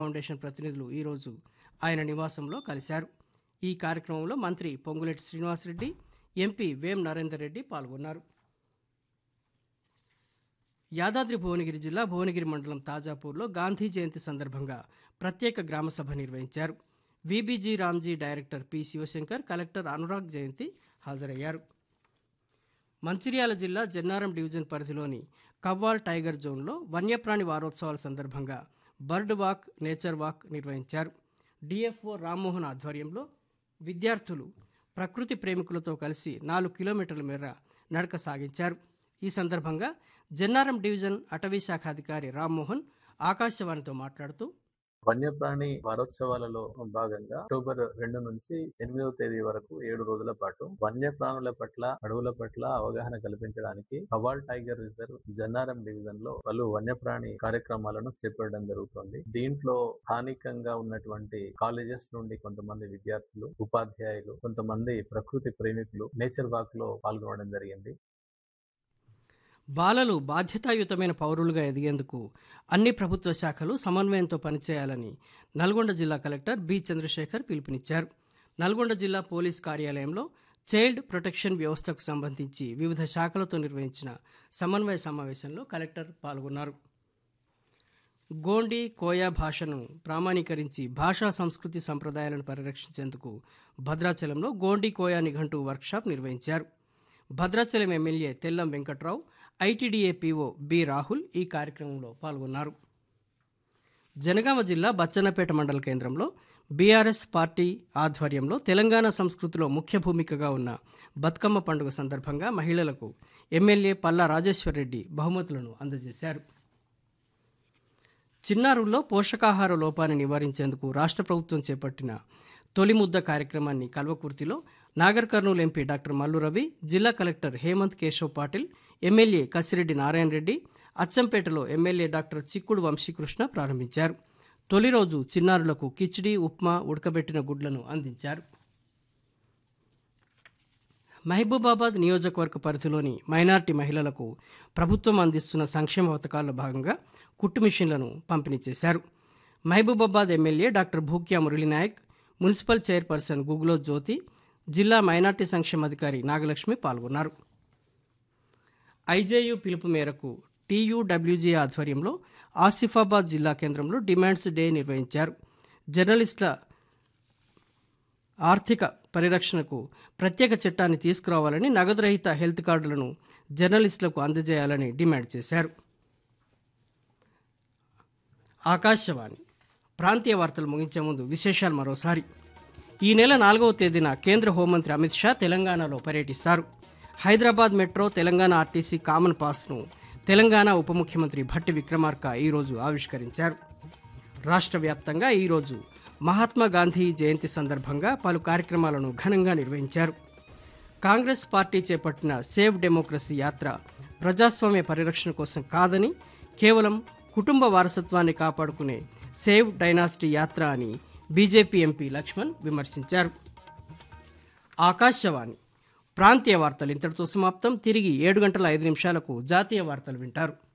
foundation ప్రతినిధులు ఈరోజు ఆయన నివాసంలో కలిశారు ఈ కార్యక్రమంలో మంత్రి పొంగులేటి శ్రీనివాసరెడ్డి ఎంపీ వేం నరేందర్ రెడ్డి పాల్గొన్నారు యాదాద్రి భువనగిరి జిల్లా భువనగిరి మండలం తాజాపూర్లో గాంధీ జయంతి సందర్భంగా ప్రత్యేక గ్రామ సభ నిర్వహించారు V B G Ramji director P Sivashankar collector Anurag Jayanti హాజరయ్యారు మంచిర్యాల జిల్లా జన్నారం డివిజన్ పరిధిలోని కవ్వాల్ టైగర్ జోన్లో వన్యప్రాణి వారోత్సవాల సందర్భంగా బర్డ్ వాక్ నేచర్ వాక్ నిర్వహించారు డిఎఫ్ఓ రామ్మోహన్ ఆధ్వర్యంలో విద్యార్థులు ప్రకృతి ప్రేమికులతో కలిసి నాలుగు కిలోమీటర్ల మేర నడక సాగించారు ఈ సందర్భంగా జన్నారం డివిజన్ అటవీ శాఖ అధికారి రామ్మోహన్ ఆకాశవాణితో మాట్లాడుతూ వన్యప్రాణి వారోత్సవాలలో భాగంగా అక్టోబర్ రెండు నుంచి ఎనిమిదవ తేదీ వరకు ఏడు రోజుల పాటు వన్యప్రాణుల పట్ల అడవుల పట్ల అవగాహన కల్పించడానికి Kawal tiger reserve Jannaram division లో పలు వన్యప్రాణి కార్యక్రమాలను చేపట్టడం జరుగుతుంది దీంట్లో స్థానికంగా ఉన్నటువంటి కాలేజెస్ నుండి కొంతమంది విద్యార్థులు ఉపాధ్యాయులు కొంతమంది ప్రకృతి ప్రేమికులు నేచర్ వాక్ లో పాల్గొనడం జరిగింది బాలలు బాధ్యతాయుతమైన పౌరులుగా ఎదిగేందుకు అన్ని ప్రభుత్వ శాఖలు సమన్వయంతో పనిచేయాలని నల్గొండ జిల్లా కలెక్టర్ బి చంద్రశేఖర్ పిలుపునిచ్చారు నల్గొండ జిల్లా పోలీస్ కార్యాలయంలో చైల్డ్ ప్రొటెక్షన్ వ్యవస్థకు సంబంధించి వివిధ శాఖలతో నిర్వహించిన సమన్వయ సమావేశంలో కలెక్టర్ పాల్గొన్నారు గోండి కోయా భాషను ప్రామాణీకరించి భాషా సంస్కృతి సంప్రదాయాలను పరిరక్షించేందుకు భద్రాచలంలో గోండి కోయా నిఘంటు వర్క్షాప్ నిర్వహించారు Bhadrachalam MLA Tellam Venkatrao I T D A P O B Rahul ఈ కార్యక్రమంలో పాల్గొన్నారు జనగామ జిల్లా బచ్చన్నపేట మండల కేంద్రంలో బీఆర్ఎస్ పార్టీ ఆధ్వర్యంలో తెలంగాణ సంస్కృతిలో ముఖ్య భూమికగా ఉన్న బతుకమ్మ పండుగ సందర్భంగా మహిళలకు ఎమ్మెల్యే పల్లా రాజేశ్వరరెడ్డి బహుమతులను అందజేశారు చిన్నారుల్లో పోషకాహార లోపాన్ని నివారించేందుకు రాష్ట్ర ప్రభుత్వం చేపట్టిన తొలి ముద్ద కార్యక్రమాన్ని కల్వకుర్తిలో నాగర్ కర్నూలు ఎంపీ డాక్టర్ మల్లు రవి జిల్లా కలెక్టర్ హేమంత్ కేశవ్ పాటిల్ ఎమ్మెల్యే కసిరెడ్డి నారాయణ రెడ్డి అచ్చంపేటలో ఎమ్మెల్యే డాక్టర్ చిక్కుడు వంశీకృష్ణ ప్రారంభించారు తొలి రోజు చిన్నారులకు కిచిడి ఉప్మా ఉడకబెట్టిన గుడ్లను అందించారు మహబూబాబాద్ నియోజకవర్గ పరిధిలోని మైనార్టీ మహిళలకు ప్రభుత్వం అందిస్తున్న సంక్షేమ పథకాల్లో భాగంగా కుట్టు మిషన్లను పంపిణీ చేశారు Mahabubabad MLA doctor Bhukya Murali Nayak municipal chairperson Guglo Jyothi జిల్లా మైనార్టీ సంక్షేమాధికారి నాగలక్ష్మి పాల్గొన్నారు ఐజేయు పిలుపు మేరకు టీయూడబ్ల్యూజీ ఆధ్వర్యంలో ఆసిఫాబాద్ జిల్లా కేంద్రంలో డిమాండ్స్ డే నిర్వహించారు జర్నలిస్టుల ఆర్థిక పరిరక్షణకు ప్రత్యేక చట్టాన్ని తీసుకురావాలని నగదు రహిత హెల్త్ కార్డులను జర్నలిస్టులకు అందజేయాలని డిమాండ్ చేశారు ఆకాశవాణి ప్రాంతీయ వార్తలు ముగించే ముందు విశేషాలు మరోసారి ఈ నెల నాలుగవ తేదీన కేంద్ర హోంమంత్రి అమిత్ షా తెలంగాణలో పర్యటిస్తారు Hyderabad metro Telangana R T C common పాస్ను తెలంగాణ ఉప ముఖ్యమంత్రి భట్టి విక్రమార్క ఈరోజు ఆవిష్కరించారు రాష్ట్ర వ్యాప్తంగా ఈరోజు మహాత్మా గాంధీ జయంతి సందర్భంగా పలు కార్యక్రమాలను ఘనంగా నిర్వహించారు కాంగ్రెస్ పార్టీ చేపట్టిన సేవ్ డెమోక్రసీ యాత్ర ప్రజాస్వామ్య పరిరక్షణ కోసం కాదని కేవలం కుటుంబ వారసత్వాన్ని కాపాడుకునే సేవ్ డైనాసిటీ యాత్ర అని బీజేపీ ఎంపీ లక్ష్మణ్ విమర్శించారు ఆకాశవాణి ప్రాంతీయ వార్తలు ఇంతటితో సమాప్తం తిరిగి ఏడు గంటల ఐదు నిమిషాలకు జాతీయ వార్తలు వింటారు